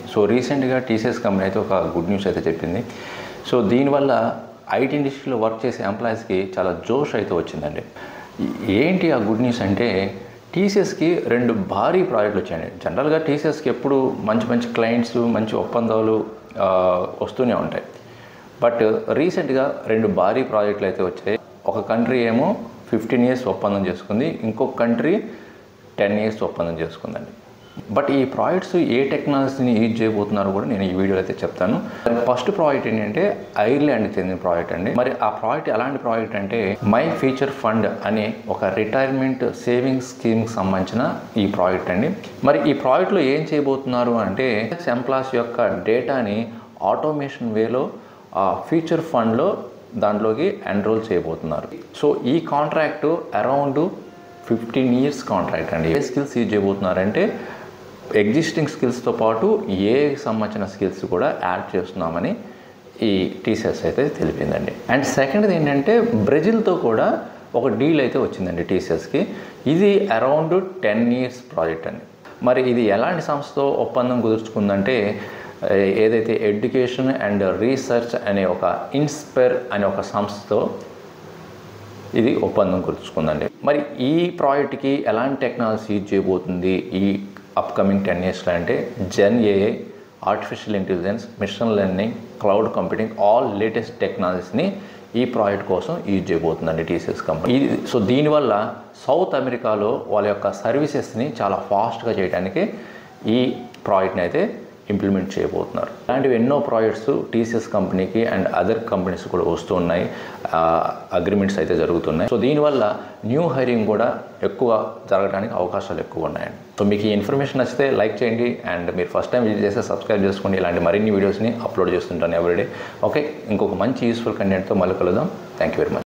so రీసెంట్గా TCS company అయితే ఒక గుడ్ న్యూస్ అయితే చెప్పింది సో దీనివల్ల ఐటీ ఇండస్ట్రీలో వర్క్ చేసే ఎంప్లాయీస్కి చాలా జోష్ అయితే వచ్చిందండి ఏంటి ఆ గుడ్ న్యూస్ అంటే టీసీఎస్కి రెండు భారీ ప్రాజెక్టులు వచ్చాయండి జనరల్గా టీసీఎస్కి ఎప్పుడు మంచి మంచి క్లయింట్స్ మంచి ఒప్పందాలు ఆ, వస్తూనే ఉంటాయి బట్ రీసెంట్గా రెండు భారీ ప్రాజెక్టులు అయితే వచ్చాయి ఒక కంట్రీ ఏమో ఫిఫ్టీన్ ఇయర్స్ ఒప్పందం చేసుకుంది ఇంకొక కంట్రీ టెన్ ఇయర్స్ ఒప్పందం చేసుకుందండి బట్ ఈ ప్రాజెక్ట్స్ ఏ టెక్నాలజీని యూజ్ చేయబోతున్నారో కూడా నేను ఈ వీడియోలో అయితే చెప్తాను ఫస్ట్ ప్రాజెక్ట్ ఏంటంటే ఐర్లాండ్కి చెందిన ప్రాజెక్ట్ అండి మరి ఆ ప్రాజెక్ట్ ఎలాంటి ప్రాజెక్ట్ అంటే మై ఫ్యూచర్ ఫండ్ అనే ఒక రిటైర్మెంట్ సేవింగ్స్ స్కీమ్కి సంబంధించిన ఈ ప్రాజెక్ట్ అండి మరి ఈ ప్రాజెక్ట్లో ఏం చేయబోతున్నారు అంటే ఎంప్లాస్ యొక్క డేటాని ఆటోమేషన్ వేలో ఆ ఫ్యూచర్ ఫండ్లో దాంట్లోకి ఎన్రోల్ చేయబోతున్నారు సో ఈ contract around fifteen years contract అండి ఏ స్కిల్స్ యూజ్ చేయబోతున్నారంటే ఎగ్జిస్టింగ్ స్కిల్స్తో పాటు ఏ సంబంధించిన స్కిల్స్ కూడా యాడ్ చేస్తున్నామని ఈ టీసీఎస్ అయితే తెలిపిందండి అండ్ సెకండ్ది ఏంటంటే బ్రెజిల్తో కూడా ఒక డీల్ అయితే వచ్చిందండి టీసీఎస్కి ఇది అరౌండ్ టెన్ ఇయర్స్ ప్రాజెక్ట్ అండి మరి ఇది ఎలాంటి సంస్థతో ఒప్పందం కుదుర్చుకుందంటే ఏ- ఏదైతే ఎడ్యుకేషన్ అండ్ రీసెర్చ్ అనే ఒక ఇన్స్పైర్ అనే ఒక సంస్థతో ఇది ఒప్పందం కుదుర్చుకుందండి మరి ఈ ప్రాజెక్ట్కి ఎలాంటి టెక్నాలజీ యూజ్ చేయబోతుంది ఈ అప్కమింగ్ టెన్ ఇయర్స్లో అంటే gen AI artificial intelligence machine learning cloud computing all latest టెక్నాలజీస్ని ఈ ప్రాజెక్ట్ కోసం యూజ్ చేయబోతుందండి టీసీఎస్ కంపెనీ ఇది సో దీనివల్ల సౌత్ అమెరికాలో వాళ్ళ యొక్క సర్వీసెస్ని చాలా ఫాస్ట్గా చేయడానికి ఈ ప్రాజెక్ట్ని అయితే ఇంప్లిమెంట్ చేయబోతున్నారు ఇలాంటివి ఎన్నో ప్రాజెక్ట్స్ టీసీఎస్ కంపెనీకి అండ్ అదర్ కంపెనీస్ కూడా వస్తూ ఉన్నాయి అగ్రిమెంట్స్ అయితే జరుగుతున్నాయి సో దీనివల్ల న్యూ హైరింగ్ కూడా ఎక్కువ జరగడానికి అవకాశాలు ఎక్కువ ఉన్నాయండి సో మీకు ఈ ఇన్ఫర్మేషన్ నచ్చితే లైక్ చేయండి అండ్ మీరు ఫస్ట్ టైం విజిట్ చేస్తే సబ్స్క్రైబ్ చేసుకోండి ఇలాంటి మరిన్ని వీడియోస్ని అప్లోడ్ చేస్తుంటాను ఎవ్రీడే ఓకే ఇంకొక మంచి యూస్ఫుల్ కంటెంట్తో మళ్ళీ కలుద్దాం థ్యాంక్ యూ వెరీ మచ్